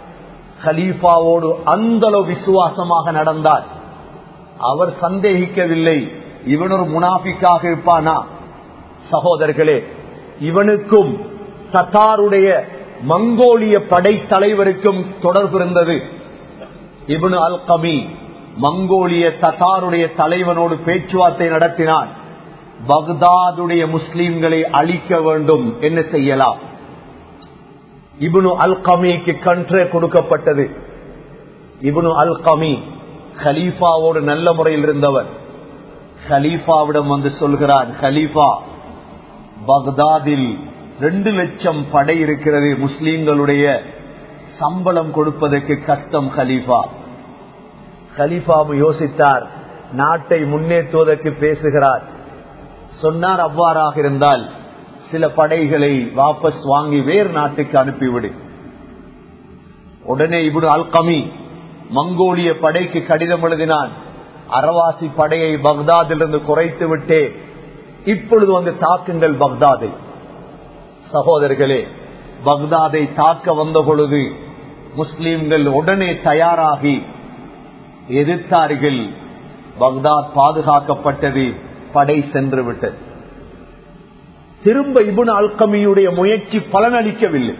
ஹலீஃபாவோடு அந்த விசுவாசமாக நடந்தார் அவர் சந்தேகிக்கவில்லை இவன் ஒரு முனாபிக்காக இருப்பானா சகோதரர்களே இவனுக்கும் தத்தாருடைய மங்கோலிய படை தலைவருக்கும் தொடர்பு இருந்தது இவனு அல் கமி மங்கோலிய தத்தாருடைய தலைவனோடு பேச்சுவார்த்தை நடத்தினான் பக்தாதுடைய முஸ்லிம்களை அழிக்க வேண்டும் என்ன செய்யலாம் இபுனு அல் கமிக்கு கன்றே கொடுக்கப்பட்டது இபுனு அல் கமி ஹலீஃபாவோடு நல்ல முறையில் இருந்தவர் ஹலீஃபாவிடம் வந்து சொல்கிறார் ஹலீஃபா பக்தாதில் ரெண்டு லட்சம் படை இருக்கிறது முஸ்லீம்களுடைய சம்பளம் கொடுப்பதற்கு கஷ்டம் ஹலீஃபா ஹலீஃபாவும் யோசித்தார் நாட்டை முன்னேற்றுவதற்கு பேசுகிறார் சொன்னார் அவ்வாறாக இருந்தால் சில படைகளை வாபஸ் வாங்கி வேறு நாட்டுக்கு அனுப்பிவிடு உடனே இவனு அல்கமி மங்கோலிய படைக்கு கடிதம் எழுதினான் அரவாசி படையை பக்தாதிலிருந்து குறைத்து விட்டே இப்பொழுது வந்து தாக்குங்கள் பக்தாதை சகோதரர்களே பக்தாதை தாக்க வந்த பொழுது முஸ்லிம்கள் உடனே தயாராகி எதிர்த்தார்கள் பக்தாத் பாதுகாக்கப்பட்டது படை சென்று விட்டது திரும்ப இபுன் அல்கமியுடைய முயற்சி பலனளிக்கவில்லை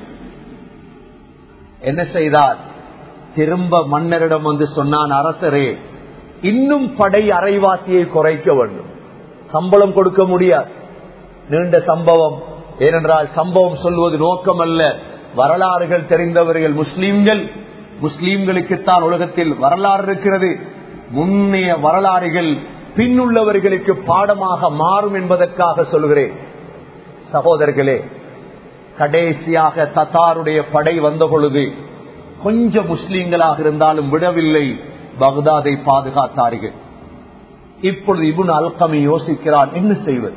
என்ன செய்தார் திரும்ப மன்னரிடம் வந்து சொன்னான் அரசரே இன்னும் படை அரைவாசியை குறைக்க வேண்டும் சம்பளம் கொடுக்க முடியாது நீண்ட சம்பவம் ஏனென்றால் சம்பவம் சொல்வது நோக்கம் அல்ல வரலாறுகள் தெரிந்தவர்கள் முஸ்லீம்கள் முஸ்லீம்களுக்குத்தான் உலகத்தில் வரலாறு இருக்கிறது முன்னைய வரலாறுகள் பின்னுள்ளவர்களுக்கு பாடமாக மாறும் என்பதற்காக சொல்கிறேன் சகோதரர்களே கடைசியாக தத்தாருடைய படை வந்த பொழுது கொஞ்சம் முஸ்லீம்களாக இருந்தாலும் விடவில்லை பக்தாதை பாதுகாத்தார்கள் இப்பொழுது இபுன் அல்கமி யோசிக்கிறான் என்ன செய்வது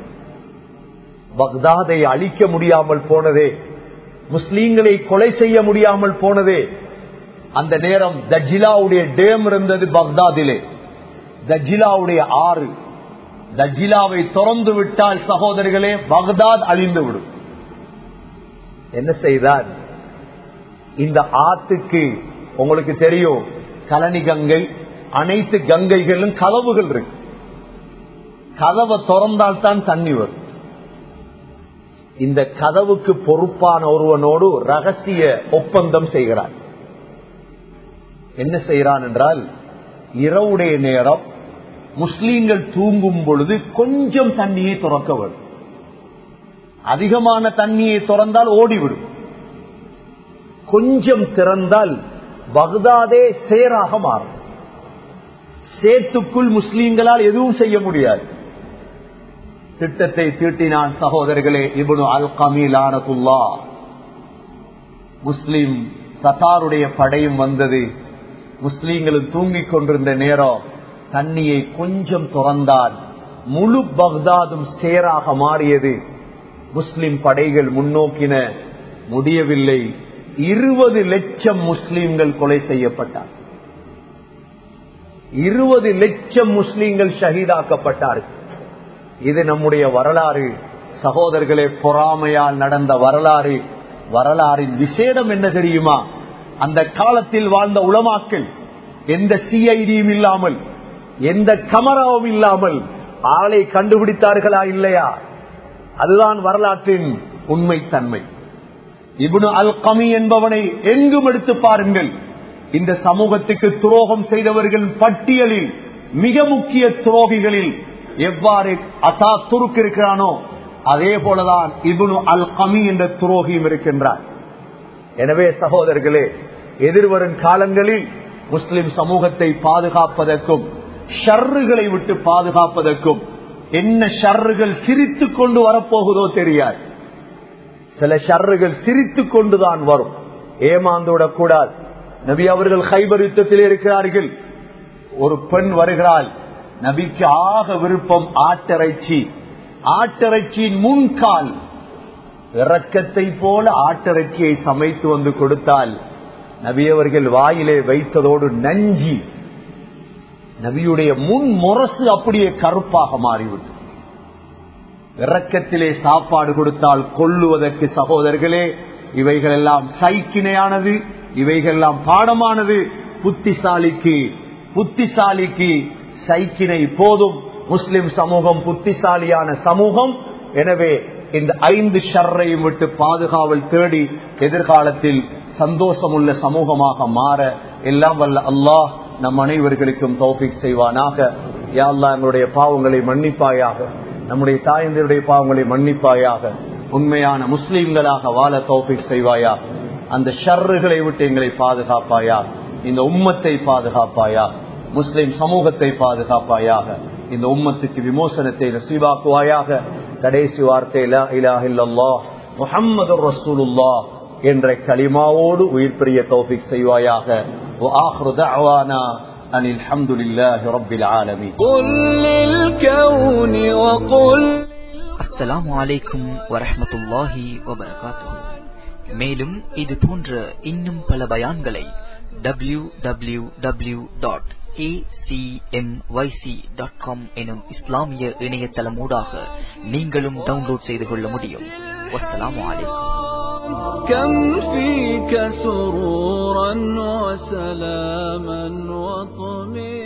பக்தாதை அழிக்க முடியாமல் போனதே முஸ்லீம்களை கொலை செய்ய முடியாமல் போனதே அந்த நேரம் தஜிலாவுடைய டேம் இருந்தது பக்தாதிலே தஜிலாவுடைய ஆறு தஜிலாவை திறந்து விட்டால் சகோதரர்களே பக்தாத் அழிந்து விடும் என்ன செய்தார் இந்த ஆத்துக்கு உங்களுக்கு தெரியும் கலனி கங்கை அனைத்து கங்கைகளும் கதவுகள் இருக்கு கதவை திறந்தால் தான் தண்ணி வரும் இந்த கதவுக்கு பொறுப்பான ஒருவனோடு ரகசிய ஒப்பந்தம் செய்கிறார் என்ன செய்கிறான் என்றால் இரவுடைய நேரம் முஸ்லீம்கள் தூங்கும் பொழுது கொஞ்சம் தண்ணியை துறக்க வேண்டும் அதிகமான தண்ணியை திறந்தால் ஓடிவிடும் கொஞ்சம் திறந்தால் பக்தாதே சேராக மாறும் சேத்துக்குள் முஸ்லீம்களால் எதுவும் செய்ய முடியாது திட்டத்தை தீட்டினான் சகோதரர்களே இபுனு அல் கமீல் ஆனதுல்லா முஸ்லீம் தத்தாருடைய படையும் வந்தது முஸ்லீம்களும் தூங்கிக் கொண்டிருந்த நேரம் தண்ணியை கொஞ்சம் துறந்தால் முழு பக்தாதும் சேராக மாறியது முஸ்லிம் படைகள் முன்னோக்கின முடியவில்லை இருபது லட்சம் முஸ்லீம்கள் கொலை செய்யப்பட்டார் இருபது லட்சம் முஸ்லீம்கள் ஷஹீதாக்கப்பட்டார்கள் இது நம்முடைய வரலாறு சகோதரர்களே பொறாமையால் நடந்த வரலாறு வரலாறின் விசேடம் என்ன தெரியுமா அந்த காலத்தில் வாழ்ந்த உளமாக்கள் எந்த சிஐடியும் இல்லாமல் எந்த கமராவும் இல்லாமல் ஆளை கண்டுபிடித்தார்களா இல்லையா அதுதான் வரலாற்றின் உண்மை தன்மை இபுனு அல் கமி என்பவனை எங்கும் எடுத்து பாருங்கள் இந்த சமூகத்துக்கு துரோகம் செய்தவர்கள் பட்டியலில் மிக முக்கிய துரோகிகளில் எவ்வாறு அசா துருக்கு இருக்கிறானோ அதே போலதான் இபுனு அல் கமி என்ற துரோகியும் இருக்கின்றார் எனவே சகோதரர்களே எதிர்வரும் காலங்களில் முஸ்லிம் சமூகத்தை பாதுகாப்பதற்கும் ஷர்றுகளை விட்டு பாதுகாப்பதற்கும் என்ன ஷர்றுகள் சிரித்து கொண்டு வரப்போகுதோ தெரியாது சில ஷர்றுகள் சிரித்து கொண்டுதான் வரும் ஏமாந்து விடக்கூடாது நபி அவர்கள் ஹைபர் யுத்தத்தில் இருக்கிறார்கள் ஒரு பெண் வருகிறாள் நபிக்கு ஆக விருப்பம் ஆட்டிறைச்சி ஆட்டிறைச்சியின் முன்கால் இறக்கத்தை போல ஆட்டிறைச்சியை சமைத்து வந்து கொடுத்தால் நபியவர்கள் வாயிலே வைத்ததோடு நஞ்சி நபியுடைய முன் முரசு அப்படியே கருப்பாக மாறிவிட்டு இறக்கத்திலே சாப்பாடு கொடுத்தால் கொள்ளுவதற்கு சகோதரர்களே இவைகள் எல்லாம் சைக்கிணையானது இவைகள் எல்லாம் பாடமானது புத்திசாலிக்கு புத்திசாலிக்கு சைக்கிணை போதும் முஸ்லிம் சமூகம் புத்திசாலியான சமூகம் எனவே இந்த ஐந்து ஷர்ரையும் விட்டு பாதுகாவல் தேடி எதிர்காலத்தில் சந்தோஷமுள்ள சமூகமாக மாற எல்லாம் வல்ல அல்லாஹ் நம் அனைவர்களுக்கும் தௌபிக் செய்வானாக யாழ்லா எங்களுடைய பாவங்களை மன்னிப்பாயாக நம்முடைய தாயந்தருடைய பாவங்களை மன்னிப்பாயாக உண்மையான முஸ்லீம்களாக வாழ தௌபிக் செய்வாயாக அந்த ஷர்றுகளை விட்டு எங்களை பாதுகாப்பாயா இந்த உம்மத்தை பாதுகாப்பாயா முஸ்லிம் சமூகத்தை பாதுகாப்பாயாக இந்த உம்மத்துக்கு விமோசனத்தை நசீவாக்குவாயாக கடைசி வார்த்தையில இலாஹில்லா முஹம்மது ரசூலுல்லா என்ற களிமாவோடு உயிர் பெரிய தௌபிக் செய்வாயாக وآخر دعوانا أن الحمد لله رب العالمين قل للكون وقل அஸ்ஸலாமு அலைக்கும் வரஹ்மத்துல்லாஹி வபரகாத்துஹு மேலும் இது போன்ற இன்னும் பல பயான்களை டபிள்யூ டபிள்யூ டபிள்யூ டாட் எனும் இஸ்லாமிய இணையதளமூடாக நீங்களும் டவுன்லோட் செய்து கொள்ள முடியும் வஸ்ஸலாமு அலைக்கும் كم فيك سرورا وسلاما وطمئنا